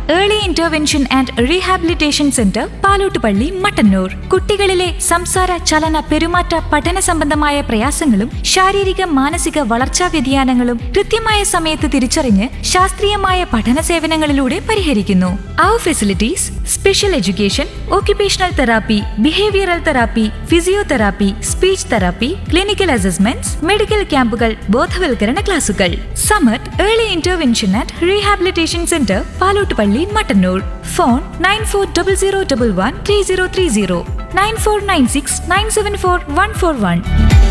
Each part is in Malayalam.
Early intervention and rehabilitation centre Palottupalli Mattannur കുട്ടികളിലെ സംസാര ചലന പെരുമാറ്റ പഠന സംബന്ധമായ പ്രയാസങ്ങളും ശാരീരിക മാനസിക വളർച്ചാ വ്യതിയാനങ്ങളും കൃത്യമായ സമയത്ത് തിരിച്ചറിഞ്ഞ് ശാസ്ത്രീയമായ പഠന സേവനങ്ങളിലൂടെ പരിഹരിക്കുന്നു അവർ facilities special education occupational therapy, behavioral therapy, physiotherapy, speech therapy, clinical assessments, medical ക്യാമ്പുകൾ ബോധവൽക്കരണ ക്ലാസുകൾ Samath early intervention and rehabilitation centre Palottupalli Mattannur phone nine four double zero double one three zero three zero nine four nine six nine seven four one four one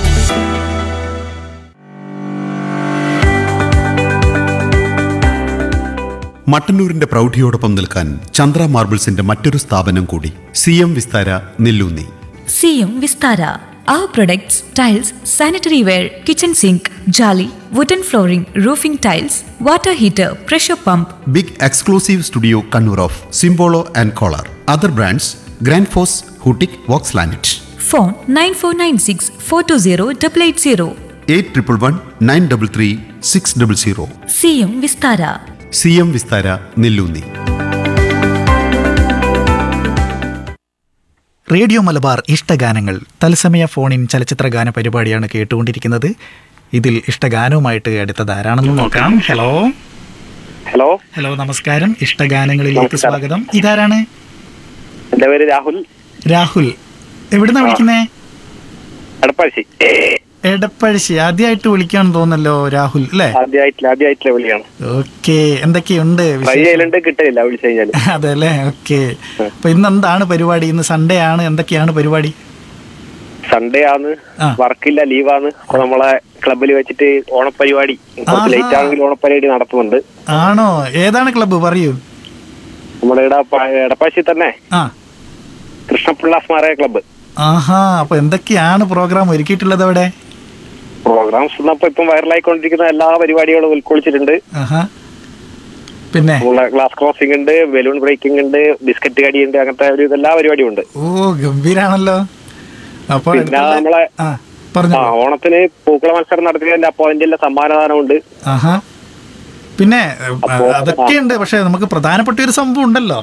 മട്ടന്നൂരിന്റെ പ്രൗഢിയോടൊപ്പം നിൽക്കാൻ ചന്ദ്ര മാർബിൾസിന്റെ മറ്റൊരു സ്ഥാപനം കൂടി C M Vistara Nellunni C M Vistara അവർ products tiles sanitary wear kitchen sink ജാലി wooden flooring roofing tiles water heater pressure pump big exclusive studio Kannur of Simpolo and Kohler other brands grand ഫോസ് ഹൂട്ടിക് വോക്സ് ലാനറ്റ് phone nine four nine six four two zero double eight zero eight triple one nine double three six double zero C M Vistara C M Vistara Nellunni radio Malabar ഇഷ്ടഗാനങ്ങൾ തത്സമയ ഫോണിൻ ചലച്ചിത്ര ഗാന പരിപാടിയാണ് കേട്ടുകൊണ്ടിരിക്കുന്നത് ഇതിൽ ഇഷ്ടഗാനവുമായിട്ട് അടുത്തത് ആരാണെന്ന് നോക്കാം ഹലോ ഹലോ ഹലോ നമസ്കാരം ഇഷ്ടഗാനങ്ങളിലേക്ക് നമസ്കാരം. സ്വാഗതം ഇതാരാണ് എന്റെ പേര് രാഹുൽ രാഹുൽ എവിടുന്നാ വിളിക്കുന്നേ എടപ്പാഴ്ചി എടപ്പഴശ്ശി ആദ്യമായിട്ട് വിളിക്കാന്ന് തോന്നല്ലോ രാഹുൽ അല്ലേ ആദ്യമായിട്ടില്ല ആദ്യമായിട്ടില്ല വിളിയാണ് ഓക്കെ എന്തൊക്കെയുണ്ട് ട്രൈ വിശേഷം? ചെയ്യലുണ്ട് കിട്ടില്ല വിളിച്ചു കഴിഞ്ഞാല് അതെ അല്ലേ ഓക്കെ അപ്പൊ ഇന്ന് എന്താണ് പരിപാടി ഇന്ന് സൺഡേ ആണ് എന്തൊക്കെയാണ് പരിപാടി സൺഡേ ആണ് ആ. വർക്കില്ല ലീവാണ് അപ്പൊ നമ്മളെ ക്ലബിൽ വെച്ചിട്ട് ഓണപ്പരിപാടി കുറച്ച് ആഹാ. ലേറ്റ് ആണെങ്കിൽ ഓണപ്പരിപാടി നടത്തുന്നുണ്ട് ആണോ ഏതാണ് ക്ലബ്ബ് പറയൂ നമ്മുടെ ഇവിടെ പ- എടപ്പാശ്ശി തന്നെ ആ കൃഷ്ണപിള്ള സ്മാരക ക്ലബ്ബ് ആഹാ അപ്പൊ എന്തൊക്കെയാണ് പ്രോഗ്രാം ഒരുക്കിയിട്ടുള്ളത് അവിടെ പ്രോഗ്രാംസ് ഇപ്പൊ ഇപ്പം വൈറലായിക്കൊണ്ടിരിക്കുന്ന എല്ലാ പരിപാടികളും ഉൾക്കൊള്ളിച്ചിട്ടുണ്ട് ആഹാ പിന്നെ നമ്മളെ ഗ്ലാസ് ക്രോസിംഗ് ഉണ്ട് ബലൂൺ ബ്രേക്കിംഗ് ഉണ്ട് ബിസ്ക്കറ്റ് കടി ഉണ്ട് അങ്ങനത്തെ ഒരു എല്ലാ പരിപാടിയും ഉണ്ട് ഓ ഗംഭീരാണല്ലോ അപ്പൊ പിന്നെ അടുത്തുള്ള- നമ്മളെ ആ പറഞ്ഞു ആ ഓണത്തിന് പൂക്കള മത്സരം നടത്തിയതിന്റെ അപ്പൊ അതിന്റെ എല്ലാം സമ്മാനദാനമുണ്ട് ആഹാ പിന്നെ അപ്പോ- അതൊക്കെ ഉണ്ട് പക്ഷെ നമുക്ക് പ്രധാനപ്പെട്ട ഒരു സംഭവം ഉണ്ടല്ലോ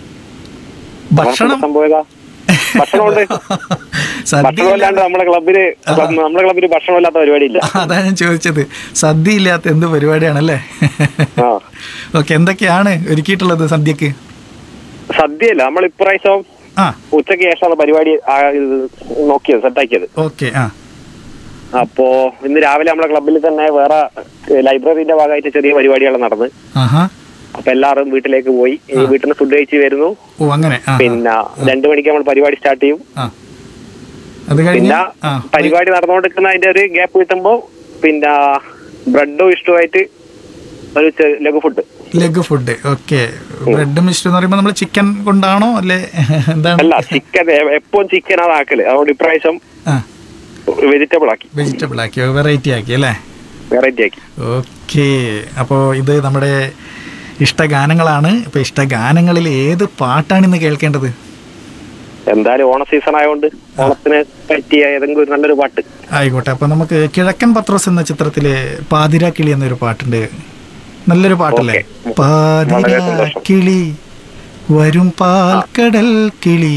ഭക്ഷണം സംഭവം ഏതാ ഭക്ഷണമുണ്ട് സദ്യ ഭക്ഷണം ഇല്ലാണ്ട് നമ്മളെ ക്ലബില് നമ്മളെ ക്ലബില് ഭക്ഷണം ഇല്ലാത്ത പരിപാടി ഇല്ല അതാ ഞാൻ ചോദിച്ചത് സദ്യ ഇല്ലാത്ത എന്ത് പരിപാടിയാണല്ലേ ആ ഓക്കെ എന്തൊക്കെയാണ് ഒരുക്കിയിട്ടുള്ളത് സദ്യക്ക് സദ്യയല്ല നമ്മൾ ഇപ്രാവശ്യം ആ ഉച്ചയ്ക്ക് ശേഷമാണ് പരിപാടി ആ, ഇത് നോക്കിയത് സെറ്റാക്കിയത് ഓക്കെ ആ അപ്പോ ഇന്ന് രാവിലെ നമ്മളെ ക്ലബിൽ തന്നെ വേറെ ലൈബ്രറിന്റെ ഭാഗമായിട്ട് ചെറിയ പരിപാടികൾ നടന്ന് ആഹാ അപ്പൊ എല്ലാവരും വീട്ടിലേക്ക് പോയി ഇനി വീട്ടിൽ നിന്ന് ഫുഡ് കഴിച്ച് വരുന്നു ഓ അങ്ങനെ ആ പിന്നെ രണ്ടു മണിക്ക് നമ്മൾ പരിപാടി സ്റ്റാർട്ട് ചെയ്യും ആ അത് കഴിഞ്ഞ് പിന്നെ ആ പരിപാടി നടന്നുകൊണ്ടിരിക്കുന്ന അതിന്റെ ഒരു ഗ്യാപ്പ് കിട്ടുമ്പോ പിന്നെ ബ്രെഡും ഇഷ്ടമായിട്ട് ഒരു ചെ- ലഘു ഫുഡ് ലഘു ഫുഡ് ഓക്കെ ബ്രെഡ് മിസ്റ്റ് എന്ന് പറയുമ്പോൾ നമ്മൾ ചിക്കൻ കൊണ്ടാണോ അല്ലെ എന്താണ് അല്ല ചിക്കൻ എപ്പോഴും ചിക്കൻ അതാക്കല് അതുകൊണ്ട് ഇപ്രാവശ്യം ആ വെജിറ്റബിൾ ആക്കി വെജിറ്റബിൾ ആക്കി വെറൈറ്റി ആക്കി അല്ലേ വെറൈറ്റി ആക്കി ഓക്കെ അപ്പോൾ ഇത് നമ്മുടെ ഇഷ്ടഗാനങ്ങളാണ് ഇപ്പോൾ ഇഷ്ടഗാനങ്ങളിൽ ഏത് പാട്ടാണ് ഇന്ന് കേൾക്കേണ്ടത് എന്തായാലും ഓണ സീസൺ ആയതുകൊണ്ട് ഓണത്തിന് പറ്റിയ ഏതെങ്കിലും ഒരു നല്ലൊരു പാട്ട് ആയിക്കോട്ടെ അപ്പോൾ നമുക്ക് കിഴക്കൻ പത്രോസ് എന്ന ചിത്രത്തിലെ പാതിര കിളി എന്നൊരു പാട്ടുണ്ട് നല്ലൊരു പാട്ടല്ലേ ഓക്കേ. പാതിര വളരെ സന്തോഷം. കിളി വരും പാൽക്കടൽ കിളി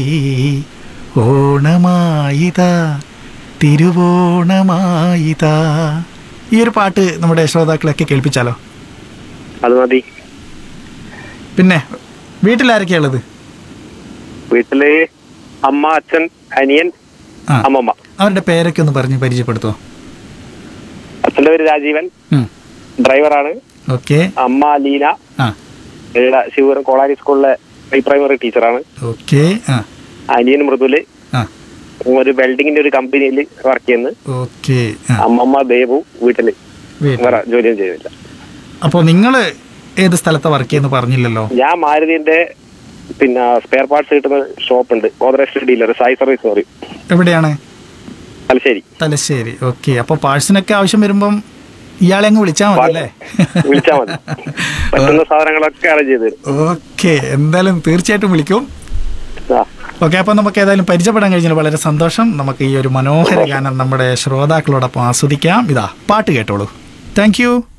ഓണമായിതാ തിരുവോണമായിതാ ഈ ഒരു പാട്ട് നമ്മുടെ ശ്രോതാക്കളൊക്കെ കേൾപ്പിച്ചാലോ അത് മതി പിന്നെ വീട്ടിലാരൊക്കെയാ ഉള്ളത് വീട്ടില് അമ്മ അച്ഛൻ അനിയൻ ആ അമ്മമ്മ അവരുടെ പേരൊക്കെ ഒന്ന് പറഞ്ഞ് പരിചയപ്പെടുത്തോ അച്ഛന്റെ പേര് രാജീവൻ ഡ്രൈവറാണ് ഓക്കെ അമ്മ ലീന ആ ഇവിടെ ശിവപുരം കോളാരി സ്കൂളിലെ പ്രീ പ്രൈമറി ടീച്ചറാണ് ഓക്കെ ആ അനിയൻ മൃദുല് ആ ഒരു വെൽഡിങ്ങിന്റെ ഒരു കമ്പനിയിൽ വർക്ക് ചെയ്യുന്നു ഓക്കെ ആ അമ്മമ്മ ദേവു വീട്ടില് വീട്ടിൽ. വേറെ ജോലിയൊന്നും ചെയ്യുന്നില്ല അപ്പോൾ നിങ്ങൾ ഏത് സ്ഥലത്താ വർക്ക് ചെയ്യുന്നു പറഞ്ഞില്ലല്ലോ ഞാൻ മാരുതിന്റെ പിന്നെ സ്പെയർ പാർട്സ് കിട്ടുന്ന ഷോപ്പ് ഉണ്ട് ഗോദ്രേജ് ഡീലർ സായി സർവീസ് എന്ന് പറയും എവിടെയാണ് തലശ്ശേരി തലശ്ശേരി ഓക്കെ അപ്പോൾ പാഴ്സിനൊക്കെ ആവശ്യം വരുമ്പം ഇയാളെ അങ്ങ് വിളിച്ചാൽ മതി അല്ലേ വിളിച്ചാൽ മതി പറ്റുന്ന സാധനങ്ങളൊക്കെ അറേഞ്ച് ചെയ്ത് തരും ഓക്കെ എന്തായാലും തീർച്ചയായിട്ടും വിളിക്കും ആ ഓക്കെ അപ്പോൾ നമുക്ക് ഏതായാലും പരിചയപ്പെടാൻ കഴിഞ്ഞാൽ വളരെ സന്തോഷം നമുക്ക് ഈ ഒരു മനോഹര ഗാനം നമ്മുടെ ശ്രോതാക്കളോടൊപ്പം ആസ്വദിക്കാം ഇതാ പാട്ട് കേട്ടോളൂ താങ്ക് യു